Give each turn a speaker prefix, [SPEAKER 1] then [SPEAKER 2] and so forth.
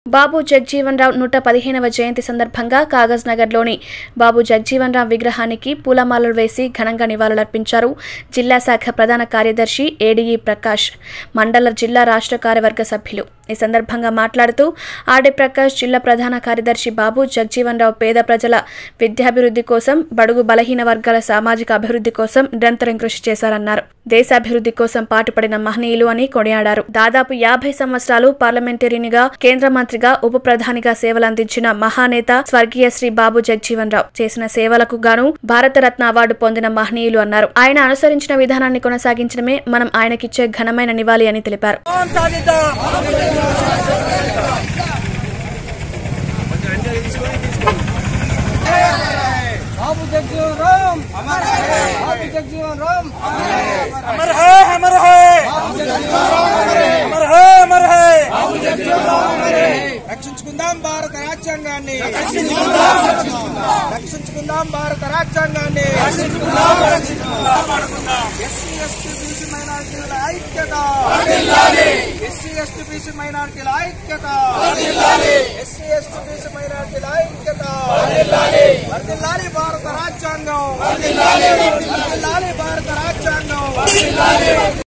[SPEAKER 1] బాబు జగ్జీవన్ రావు నూట పదిహేనవ జయంతి సందర్భంగా కాగజ్ నగర్లోని బాబు జగ్జీవన్ రావు విగ్రహానికి పూలమాలలు వేసి ఘనంగా నివాళులర్పించారు జిల్లా శాఖ ప్రధాన కార్యదర్శి ఏడీఈ ప్రకాష్ మండల జిల్లా రాష్ట్ర కార్యవర్గ సభ్యులు ఈ సందర్భంగా మాట్లాడుతూ ఆర్డి ప్రకాష్ జిల్లా ప్రధాన కార్యదర్శి బాబు జగ్జీవన్ రావు పేద ప్రజల విద్యాభివృద్ధి కోసం బడుగు బలహీన వర్గాల సామాజిక అభివృద్ధి కోసం నిరంతరం కృషి చేశారన్నారు దేశాభివృద్ధి కోసం పాటుపడిన మహనీయులు అని కొనియాడారు దాదాపు యాభై సంవత్సరాలు పార్లమెంటరీనిగా కేంద్ర మంత్రిగా ఉప ప్రధానిగా సేవలందించిన మహానేత స్వర్గీయ శ్రీ బాబు జగ్జీవన్ రావు చేసిన సేవలకు గాను భారతరత్న అవార్డు పొందిన మహనీయులు అన్నారు ఆయన అనుసరించిన విధానాన్ని కొనసాగించడమే మనం ఆయనకిచ్చే ఘనమైన నివాళి అని తెలిపారు
[SPEAKER 2] बाबू जगजीवन राम अमर है बाबू जगजीवन राम
[SPEAKER 3] अमर है अमर है अमर है अमर है రక్షించుకుందాం భారత రాజ్యాంగాన్ని రక్షించుకుందాం భారత రాజ్యాంగాన్ని ఎస్సీ ఎస్టీ బీసీ మైనార్టీల ఐక్యత ఎస్సీ ఎస్టీ బీసీ మైనార్టీల ఐక్యత ఎస్సీ ఎస్టీ బీసీ మైనార్టీల ఐక్యత వర్ధిల్లాలి భారత రాజ్యాంగం వర్ధిల్లాలి భారత రాజ్యాంగం